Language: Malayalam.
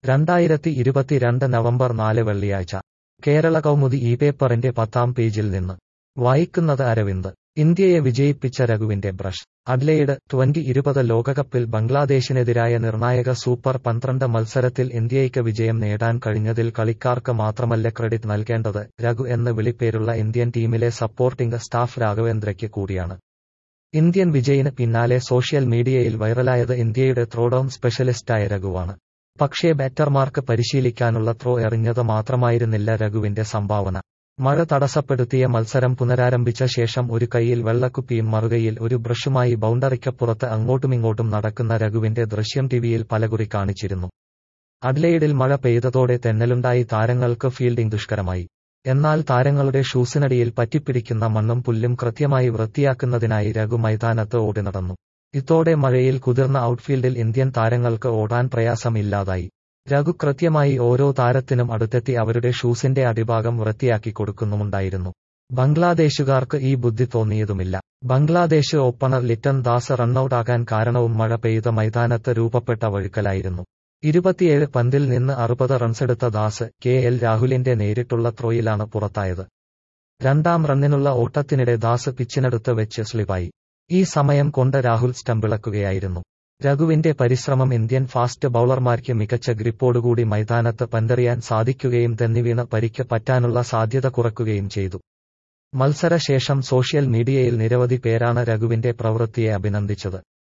രണ്ടായിരത്തി ഇരുപത്തിരണ്ട് നവംബർ നാല് വെള്ളിയാഴ്ച കേരള കൗമുദി ഈ പേപ്പറിന്റെ പത്താം പേജിൽ നിന്ന് വായിക്കുന്നത് അരവിന്ദ് ഇന്ത്യയെ വിജയിപ്പിച്ച രഘുവിന്റെ ബ്രഷ് അഡ്ലെയ്ഡ് ട്വന്റി ഇരുപത് ലോകകപ്പിൽ ബംഗ്ലാദേശിനെതിരായ നിർണായക സൂപ്പർ പന്ത്രണ്ട് മത്സരത്തിൽ ഇന്ത്യയ്ക്ക് വിജയം നേടാൻ കഴിഞ്ഞതിൽ കളിക്കാർക്ക് മാത്രമല്ല ക്രെഡിറ്റ് നൽകേണ്ടത് രഘു എന്ന് വിളിപ്പേരുള്ള ഇന്ത്യൻ ടീമിലെ സപ്പോർട്ടിംഗ് സ്റ്റാഫ് രാഘവേന്ദ്രയ്ക്ക് കൂടിയാണ് ഇന്ത്യൻ വിജയിന് പിന്നാലെ സോഷ്യൽ മീഡിയയിൽ വൈറലായത് ഇന്ത്യയുടെ ത്രോഡൌൺ സ്പെഷ്യലിസ്റ്റായ രഘുവാണ് പക്ഷേ ബാറ്റർമാർക്ക് പരിശീലിക്കാനുള്ള ത്രോ എറിഞ്ഞത് മാത്രമായിരുന്നില്ല രഘുവിന്റെ സംഭാവന മഴ തടസ്സപ്പെടുത്തിയ മത്സരം പുനരാരംഭിച്ച ശേഷം ഒരു കൈയിൽ വെള്ളക്കുപ്പിയും മറുകയിൽ ഒരു ബ്രഷുമായി ബൗണ്ടറിക്കപ്പുറത്ത് അങ്ങോട്ടുമിങ്ങോട്ടും നടക്കുന്ന രഘുവിന്റെ ദൃശ്യം ടിവിയിൽ പലകുറി കാണിച്ചിരുന്നു അഡ്ലെയ്ഡിൽ മഴ പെയ്തതോടെ തെന്നലുണ്ടായി താരങ്ങൾക്ക് ഫീൽഡിംഗ് ദുഷ്കരമായി എന്നാൽ താരങ്ങളുടെ ഷൂസിനടിയിൽ പറ്റിപ്പിടിക്കുന്ന മണ്ണും പുല്ലും കൃത്യമായി വൃത്തിയാക്കുന്നതിനായി രഘു മൈതാനത്ത് ഓടി നടന്നു ഇതോടെ മഴയിൽ കുതിർന്ന ഔട്ട്ഫീൽഡിൽ ഇന്ത്യൻ താരങ്ങൾക്ക് ഓടാൻ പ്രയാസമില്ലാതായി രഘു കൃത്യമായി ഓരോ താരത്തിനും അടുത്തെത്തി അവരുടെ ഷൂസിന്റെ അടിഭാഗം വൃത്തിയാക്കി കൊടുക്കുന്നുമുണ്ടായിരുന്നു ബംഗ്ലാദേശുകാർക്ക് ഈ ബുദ്ധി തോന്നിയതുമില്ല ബംഗ്ലാദേശ് ഓപ്പണർ ലിറ്റൻ ദാസ് റണ്ണൌട്ടാകാൻ കാരണവും മഴ പെയ്ത മൈതാനത്ത് രൂപപ്പെട്ട വഴുക്കലായിരുന്നു ഇരുപത്തിയേഴ് പന്തിൽ നിന്ന് അറുപത് റൺസെടുത്ത ദാസ് കെ എൽ രാഹുലിന്റെ നേരിട്ടുള്ള ത്രോയിലാണ് പുറത്തായത് രണ്ടാം റണ്ണിനുള്ള ഓട്ടത്തിനിടെ ദാസ് പിച്ചിനടുത്ത് വെച്ച് സ്ലിപ്പായി ഈ സമയം കൊണ്ട് രാഹുൽ സ്റ്റമ്പിളക്കുകയായിരുന്നു രഘുവിന്റെ പരിശ്രമം ഇന്ത്യൻ ഫാസ്റ്റ് ബൌളർമാർക്ക് മികച്ച ഗ്രിപ്പോടുകൂടി മൈതാനത്ത് പന്തെറിയാൻ സാധിക്കുകയും തെന്നിവീണ് പരിക്ക് പറ്റാനുള്ള സാധ്യത കുറയ്ക്കുകയും ചെയ്തു മത്സരശേഷം സോഷ്യൽ മീഡിയയിൽ നിരവധി പേരാണ് രഘുവിന്റെ പ്രവൃത്തിയെ അഭിനന്ദിച്ചത്